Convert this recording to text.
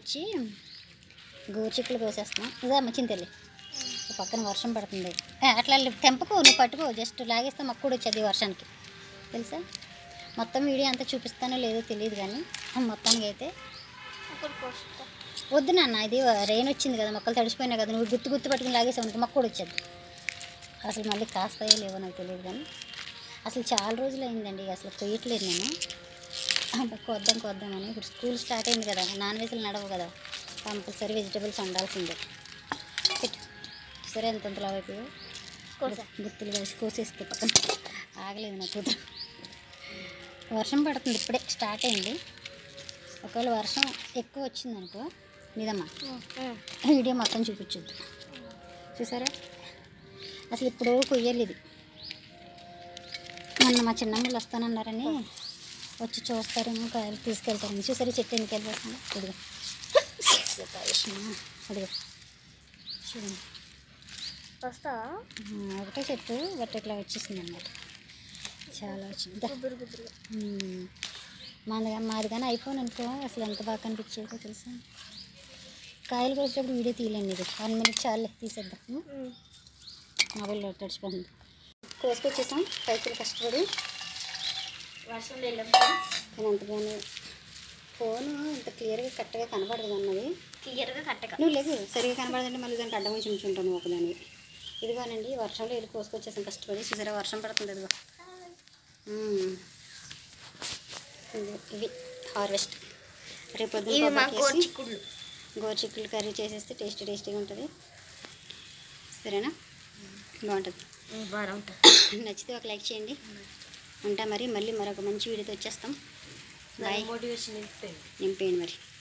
వచ్చి గోరుచిక్కులు కోసేస్తున్నాం ఇదే మచ్చింది తల్లి ఓ పక్కన వర్షం పడుతుంది ఏ, అట్లా లే- తెంపకు నువ్వు పట్టుకో జస్ట్ లాగేస్తే మాకు కూడా వచ్చేది ఈ వర్షానికి తెలుసా మొత్తం వీడియో అంతా చూపిస్తానో లేదో తెలియదు కానీ మొత్తానికి అయితే ఇప్పుడు కోస్తా వద్దు నాన్న ఇది రెయిన్ వచ్చింది కదా మొక్కలు తడిసిపోయినాయి కదా నువ్వు గుర్తు గుర్తు పట్టుకుని లాగేసావు అనుకో మొక్క కూడా వచ్చేది అసలు మళ్ళీ కాస్తాయో లేవో నాకు తెలియదు కానీ అసలు చాలా రోజులు అయిందండి అసలు కొయ్యట్లేదు నేను అబ్బా, కోద్దాం కోద్దామని ఇప్పుడు స్కూల్ స్టార్ట్ అయింది కదా నాన్ వెజ్లు నడవు కదా కంపల్సరీ వెజిటబుల్స్ వండాల్సిందే పెట్టు సరే ఎంత ఎంత లావైపోయో కోసా గుత్తులు కలిసి కోసేస్తే పక్కన ఆగలేదు నా కూతురు వర్షం పడుతుంది ఇప్పుడే స్టార్ట్ అయింది ఒకవేళ వర్షం ఎక్కువ వచ్చింది అనుకో నిదమ్మా వీడియో మొత్తం చూపించొద్దు చూసారా అసలు ఇప్పుడు కొయ్యాలి ఇది మొన్న మా చిన్నమ్మలు వస్తానన్నారని వచ్చి చూస్తారేమో కాయలు తీసుకెళ్తారని చూసారా చెట్టు ఎందుకు వెళ్ళిపోతుందో ఇదిగో అదిగో చూడండి వస్తా ఉమ్, ఒకటే చెట్టు బట్ ఇట్లా వచ్చేసింది అన్నమాట చాలా వచ్చింది దా. గుబురు గుబురుగా ఉమ్. మాది మాది కానీ అయిపోయింది అనుకో అసలు ఎంత బాగా కనిపించేదో తెలుసా కాయలు కోసేటప్పుడు వీడియో తీయలేండి ఇది వన్ మినిట్ చాలే తీసేద్దాం ఉమ్. మొబైల్లో తడిచిపోతుంది కోసుకొచ్చేసాం పైకి కష్టపడి వర్షంలో వెళ్ళాం కానీ అంతగానే ఫోను ఇంత క్లియర్గా కరెక్ట్గా కనపడదు అన్నది క్లియర్గా కట్టక నువ్వు లేవు సరిగా కనపడదంటే మళ్ళీ దానికి అడ్డం వచ్చి ఉంచుంటాను ఒకదాన్ని ఇదిగోనండి వర్షంలో వెళ్ళి కోసుకొచ్చేసాం కష్టపడి చూసారా వర్షం పడుతుంది ఇదిగో మ్మ్. ఇదిగో ఇవి హార్వెస్ట్ రేపు పొద్దున్న ఇవి మా కొబ్బరికి గోరు వేసి చిక్కుళ్ళు గోరుచిక్కులు కర్రీ చేసేస్తే టేస్టీ టేస్టీగా ఉంటుంది సరేనా బాగుంటుంది బాగా ఉంటుంది నచ్చితే ఒక లైక్ చేయండి ఉంటా మరి మళ్ళీ మరొక మంచి వీడియోతో వచ్చేస్తాం బాయ్ మోటివేషన్ ఇస్తుంది నింపేయండి మరి